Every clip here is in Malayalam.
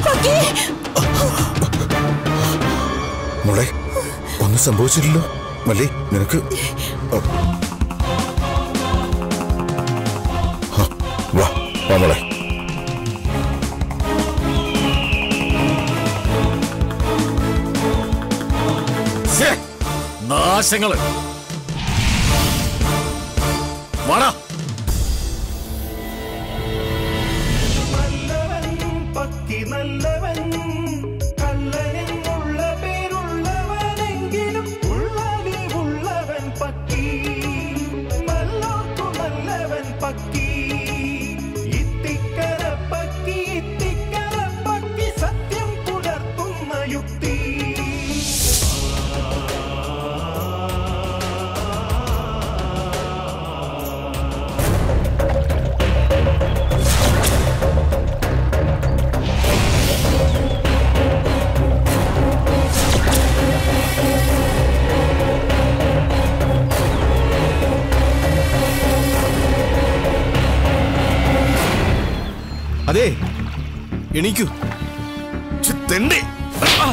പക്കി മോളെ ഒന്നും സംഭവിച്ചില്ലല്ലോ മല്ലി നിനക്ക് ഓ. ആ, വാ വാ മോളെ ശ്ശേ, നാശങ്ങള് വാടാ പക്കി നല്ലവൻ കള്ളനെന്നുള്ള പേരുള്ളവനെങ്കിലും ഉള്ളവൻ പക്കി നല്ലോക്കു നല്ലവൻ പക്കി ഇത്തിക്കര പക്കി ഇത്തിക്കര പക്കി സത്യം പുലർത്തുന്ന യുക്തി അതെ എണീക്കൂ ഛെ, തെണ്ടി ആ.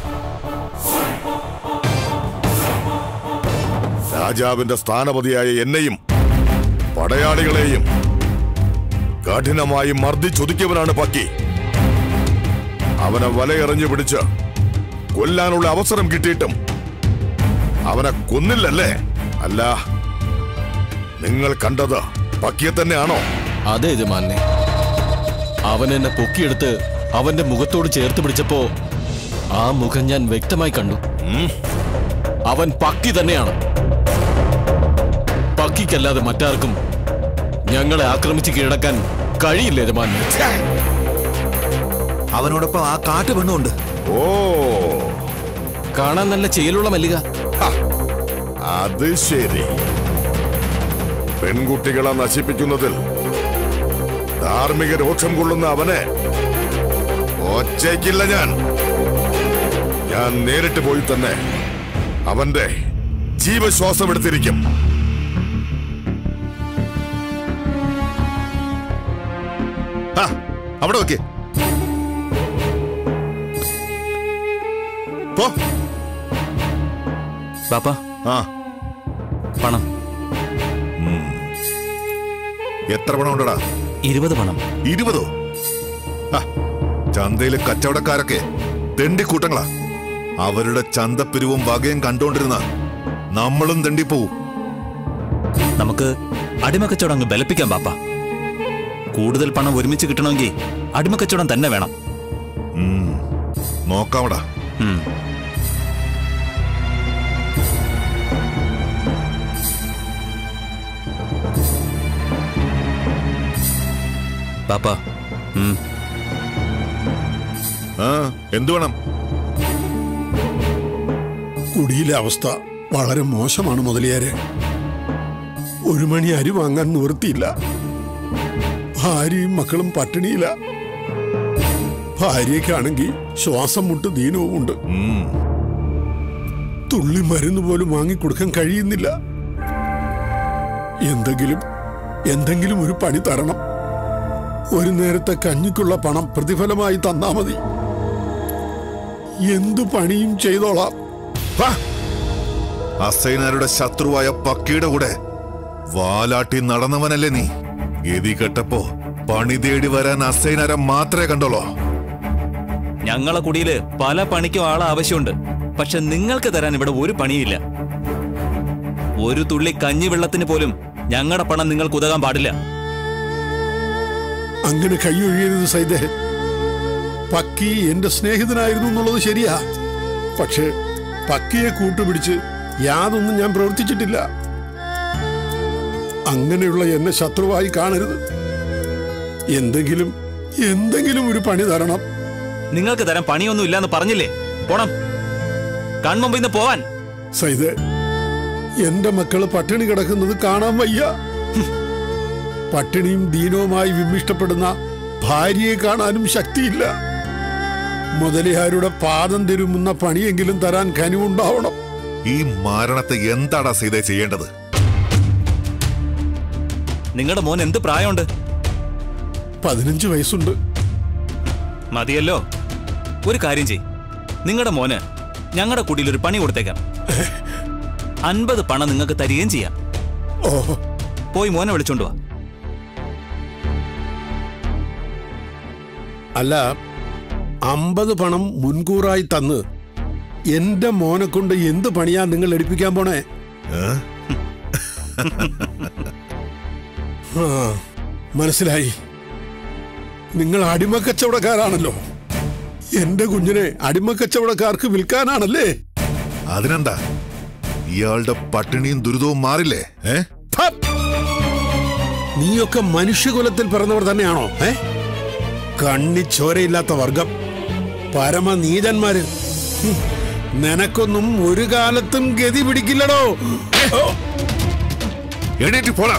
രാജാവിന്റെ സ്ഥാനപതിയായ എന്നെയും പടയാളികളെയും കഠിനമായി മർദ്ദിച്ചൊതുക്കിയവനാണ് പക്കി അവനെ വലയെറിഞ്ഞു പിടിച്ച് കൊല്ലാനുള്ള അവസരം കിട്ടിയിട്ടും അവനെ കൊന്നില്ലല്ലേ അല്ല നിങ്ങൾ കണ്ടത് പക്കിയെ തന്നെയാണോ അതെ യജമാനെ അവൻ എന്നെ പൊക്കിയെടുത്ത് അവന്റെ മുഖത്തോട് ചേർത്ത് പിടിച്ചപ്പോ ആ മുഖം ഞാൻ വ്യക്തമായി കണ്ടു അവൻ പക്കി തന്നെയാണ് പക്കിക്കല്ലാതെ മറ്റാർക്കും ഞങ്ങളെ ആക്രമിച്ച് കീഴടക്കാൻ കഴിയില്ല യജമാനെ അവനോടൊപ്പം ആ കാട്ടു പെണ്ണുണ്ട് ഓ കാണാൻ നല്ല ചേലുള്ള മല്ലിക അത് ശരി പെൺകുട്ടികളെ നശിപ്പിക്കുന്നതിൽ ധാർമ്മിക രോക്ഷം കൊള്ളുന്ന അവനെ ഒച്ചയ്ക്കില്ല ഞാൻ ഞാൻ നേരിട്ട് പോയി തന്നെ അവന്റെ ജീവശ്വാസം എടുത്തിരിക്കും ആ, അവിടെ വെക്കേ പോ പാപ്പ ആ പണം എത്ര പണം ഉണ്ടടാ ഇരുപത് പണം ഇരുപതോ ആ, ചന്തയിലെ കച്ചവടക്കാരൊക്കെ തെണ്ടിക്കൂട്ടങ്ങളാ അവരുടെ ചന്തപ്പിരിവും വകയും കണ്ടോണ്ടിരുന്ന നമ്മളും തെണ്ടിപ്പോവും നമുക്ക് അടിമക്കച്ചവടം അങ്ങ് ബലപ്പിക്കാം പാപ്പ കൂടുതൽ പണം ഒരുമിച്ച് കിട്ടണമെങ്കിൽ അടിമക്കച്ചവടം തന്നെ വേണം നോക്കാമടാ ഉം. പാപ്പ ഉം. ആ എന്തു വേണം കുടിയിലെ അവസ്ഥ വളരെ മോശമാണ് മുതലിയാരെ ഒരു മണി അരി വാങ്ങാൻ നിവൃത്തിയില്ല ഭാര്യയും മക്കളും പട്ടിണിയില്ല ഭാര്യയ്ക്കാണെങ്കിൽ ശ്വാസം മുട്ട് ദീനവും ഉണ്ട് ഉം, തുള്ളി മരുന്ന് പോലും വാങ്ങിക്കൊടുക്കാൻ കഴിയുന്നില്ല എന്തെങ്കിലും എന്തെങ്കിലും ഒരു പണി തരണം ഒരു നേരത്തെ കഞ്ഞിക്കുള്ള പണം പ്രതിഫലമായി തന്നാ മതി എന്തു പണിയും ചെയ്തോളാം വാ. അസൈനാരുടെ ശത്രുവായ പക്കിയുടെ കൂടെ വാലാട്ടി നടന്നവനല്ലേ നീ ഗതി കെട്ടപ്പോ പണി തേടി വരാൻ അസൈനാരെ മാത്രമേ കണ്ടോളോ ഞങ്ങളെ കുടിയില് പല പണിക്കും ആളെ ആവശ്യമുണ്ട് പക്ഷെ നിങ്ങൾക്ക് തരാൻ ഇവിടെ ഒരു പണിയില്ല ഒരു തുള്ളി കഞ്ഞി വെള്ളത്തിന് പോലും ഞങ്ങളുടെ പണം നിങ്ങൾക്ക് ഉതകാൻ പാടില്ല അങ്ങനെ കൈയൊഴിയരുത് സൈദേ പക്കി എന്റെ സ്നേഹിതനായിരുന്നു എന്നുള്ളത് ശരിയാ പക്ഷേ പക്കിയെ കൂട്ടുപിടിച്ച് യാതൊന്നും ഞാൻ പ്രവർത്തിച്ചിട്ടില്ല അങ്ങനെയുള്ള എന്നെ ശത്രുവായി കാണരുത് എന്തെങ്കിലും എന്തെങ്കിലും ഒരു പണി തരണം നിങ്ങൾക്ക് തരാൻ പണിയൊന്നും ഇല്ലാന്ന് പറഞ്ഞില്ലേ പോണം കൺമുമ്പിൽ നിന്ന് പോവാൻ സൈദേ എന്റെ മക്കള് പട്ടിണി കിടക്കുന്നത് കാണാൻ വയ്യ പട്ടിണിയും ദീനവുമായി വിമ്മിഷ്ടപ്പെടുന്ന ഭാര്യയെ കാണാനും ശക്തിയില്ല മുതലിയാരുടെ പാദം തിരുമുന്ന പണിയെങ്കിലും തരാൻ കനിവുണ്ടാവണം ഈ മാരണത്തെ എന്താടാ സീതേ ചെയ്യേണ്ടത് നിങ്ങളുടെ മോൻ എന്ത് പ്രായമുണ്ട് പതിനഞ്ച് വയസ്സുണ്ട് മതിയല്ലോ ഒരു കാര്യം ചെയ് നിങ്ങളുടെ മോന് ഞങ്ങളുടെ കുടിയിൽ ഒരു പണി കൊടുത്തേക്കാം അൻപത് പണം നിങ്ങൾക്ക് തരികയും ചെയ്യാം ഓ പോയി മോനെ വിളിച്ചോണ്ട് വാ അല്ല അമ്പത് പണം മുൻകൂറായി തന്ന് എന്റെ മോനെ കൊണ്ട് എന്ത് പണിയാ നിങ്ങൾ എടുപ്പിക്കാൻ പോണേ ഏ? ആ മനസ്സിലായി നിങ്ങൾ അടിമക്കച്ചവടക്കാരാണല്ലോ എന്റെ കുഞ്ഞിനെ അടിമക്കച്ചവടക്കാർക്ക് വിൽക്കാനാണല്ലേ അതിനെന്താ ഇയാളുടെ പട്ടിണിയും ദുരിതവും മാറില്ലേ ഏ ഫ! നീയൊക്കെ മനുഷ്യകുലത്തിൽ പിറന്നവർ തന്നെയാണോ ഏ കണ്ണി ചോരയില്ലാത്ത വർഗം പരമനീതന്മാര് ഹും. നിനക്കൊന്നും ഒരു കാലത്തും ഗതി പിടിക്കില്ലടോ ഓ, എണീറ്റ് പോടാ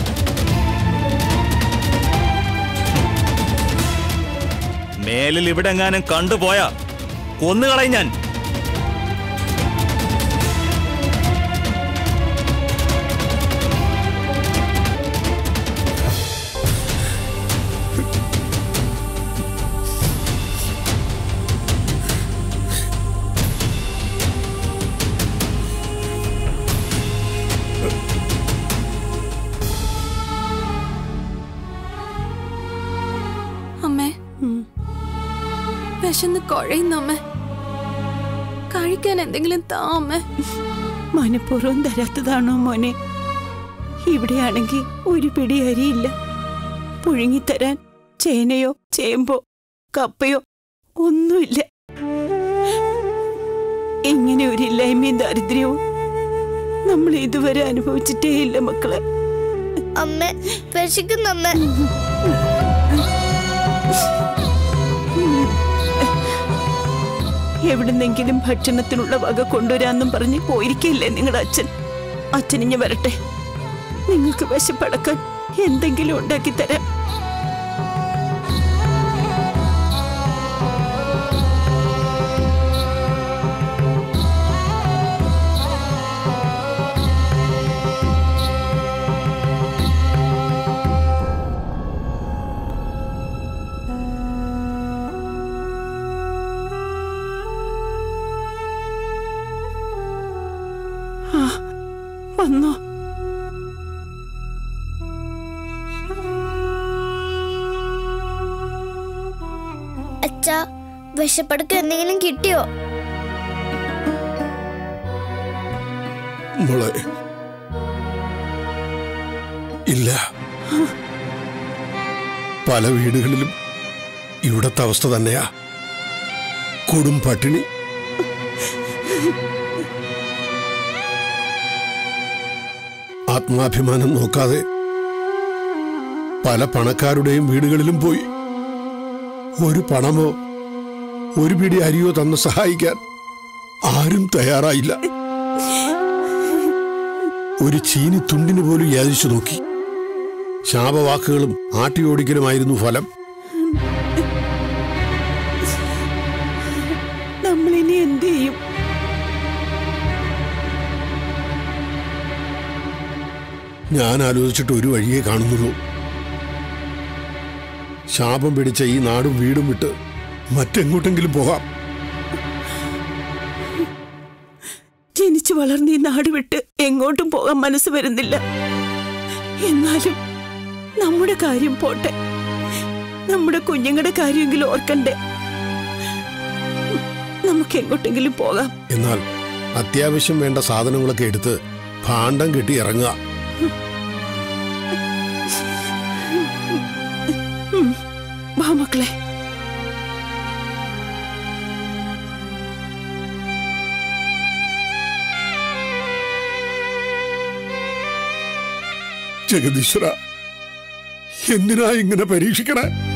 മേലിൽ ഇവിടെ എങ്ങാനും കണ്ടുപോയാ കൊന്നുകളയും ഞാൻ അമ്മേ വിശന്ന് കുഴയുന്നു അമ്മേ കഴിക്കാൻ എന്തെങ്കിലും താ അമ്മേ മനഃപൂർവ്വം തരാത്തതാണോ മോനെ ഇവിടെയാണെങ്കിൽ ഒരു പിടി അരിയില്ല പുഴുങ്ങിത്തരാൻ ചേനയോ ചേമ്പോ കപ്പയോ ഒന്നുമില്ല ഇങ്ങനെ ഒരു ഇല്ലായ്മയും ദാരിദ്ര്യവും നമ്മൾ ഇതുവരെ അനുഭവിച്ചിട്ടേ ഇല്ല മക്കളെ അമ്മ വിശക്കുന്നമ്മ എവിടുന്നെങ്കിലും ഭക്ഷണത്തിനുള്ള വക കൊണ്ടുവരാന്നും പറഞ്ഞ് പോയിരിക്കില്ലേ നിങ്ങളുടെ അച്ഛൻ അച്ഛനിഞ്ഞ് വരട്ടെ നിങ്ങൾക്ക് വിശപ്പടക്കാൻ എന്തെങ്കിലും ഉണ്ടാക്കി തരാം ആ, വന്നോ അച്ഛാ വിശപ്പടക്ക് എന്തെങ്കിലും കിട്ടിയോ മോളെ ഇല്ല പല വീടുകളിലും ഇവിടത്തെ അവസ്ഥ തന്നെയാ കൊടും പട്ടിണി ആത്മാഭിമാനം നോക്കാതെ പല പണക്കാരുടെയും വീടുകളിലും പോയി ഒരു പണമോ ഒരു പിടി അരിയോ തന്ന് സഹായിക്കാൻ ആരും തയ്യാറായില്ല ഒരു ചീനി തുണ്ടിന് പോലും യാചിച്ചു നോക്കി ശാപവാക്കുകളും ആട്ടിയോടിക്കലുമായിരുന്നു ഫലം നമ്മളിനി എന്ത് ചെയ്യും ഞാൻ ആലോചിച്ചിട്ട് ഒരു വഴിയേ കാണുന്നുള്ളൂ ശാപം പിടിച്ച ഈ നാടും വീടും വിട്ട് മറ്റെങ്ങോട്ടെങ്കിലും പോകാം ജനിച്ചു വളർന്ന ഈ നാട് വിട്ട് എങ്ങോട്ടും പോകാൻ മനസ്സ് വരുന്നില്ല എന്നാലും നമ്മുടെ കാര്യം പോട്ടെ നമ്മുടെ കുഞ്ഞുങ്ങളുടെ കാര്യമെങ്കിലും ഓർക്കണ്ടേ നമുക്ക് എങ്ങോട്ടെങ്കിലും പോകാം എന്നാൽ അത്യാവശ്യം വേണ്ട സാധനങ്ങളൊക്കെ എടുത്ത് ഭാണ്ഡം കെട്ടി ഇറങ്ങുക വാ മക്കളെ ജഗദീശ്വര എന്തിനാ ഇങ്ങനെ പരീക്ഷിക്കണേ